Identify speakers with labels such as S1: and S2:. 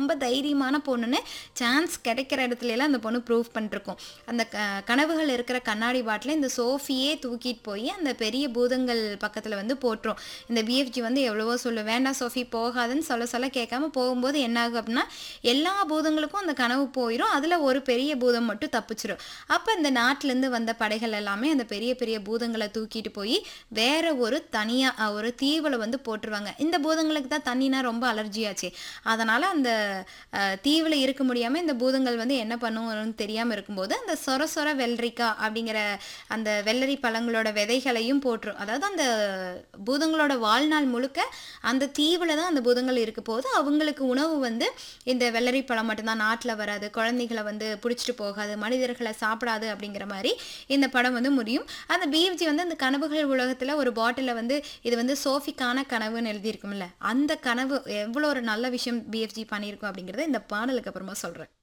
S1: ரொம்ப தைரியமான பொண்ணுன்னு சான்ஸ் கிடைக்கிற இடத்துல எல்லாம் அந்த பொண்ணு ப்ரூவ் பண்ணிருக்கும் அந்த க கனவுகள் இருக்கிற கண்ணாடி பாட்டில் இந்த சோஃபியே தூக்கிட்டு போய் அந்த பெரிய பூதங்கள் பக்கத்தில் வந்து போட்டுரும் இந்த பிஎஃப்ஜி வந்து எவ்வளவோ சொல்லு வேண்டாம் சோஃபி போகாதுன்னு சொல்ல சொல்ல கேட்காம போகும்போது என்ன ஆகும் அப்படின்னா எல்லா பூதங்களுக்கும் அந்த கனவு போயிடும் அதில் ஒரு பெரிய பூதம் மட்டும் தப்பிச்சிரும் அப்போ இந்த நாட்டிலேருந்து வந்த படைகள் எல்லாமே அந்த பெரிய பெரிய பூதங்களை தூக்கிட்டு போய் வேற ஒரு தனியாக ஒரு தீவில் வந்து போட்டுருவாங்க இந்த பூதங்களுக்கு தான் தண்ணினா ரொம்ப அலர்ஜியாச்சு அதனால் அந்த தீவில் இருக்க முடியாமல் இந்த பூதங்கள் வந்து என்ன பண்ணுவோம்னு தெரியாமல் இருக்கும்போது அந்த சொர சொர வெள்ளரிக்காய் அப்படிங்கிற அந்த வெள்ளரி பழங்களோட விதைகளையும் போட்டுரும் அதாவது அந்த பூதங்களோட வாழ்நாள் முழுக்க அந்த தீவில் தான் அந்த பூதங்கள் இருக்க போது அவங்களுக்கு உணவு வந்து இந்த வெள்ளரி பழம் மட்டும்தான் நாட்டில் வராது குழந்தைகளை வந்து பிடிச்சிட்டு போகாது மனிதர்களை சாப்பிடாது அப்படிங்கிற மாதிரி இந்த படம் வந்து முடியும் அந்த பிஎஃப்ஜி வந்து அந்த கனவுகள் உலகத்தில் ஒரு பாட்டிலில் வந்து இது வந்து சோஃபிக்கான கனவுன்னு எழுதியிருக்கும்ல அந்த கனவு எவ்வளோ ஒரு நல்ல விஷயம் பிஎஃப்ஜி பண்ணியிருக்கும் அப்படிங்கிறத இந்த பாடலுக்கு அப்புறமா சொல்கிறேன்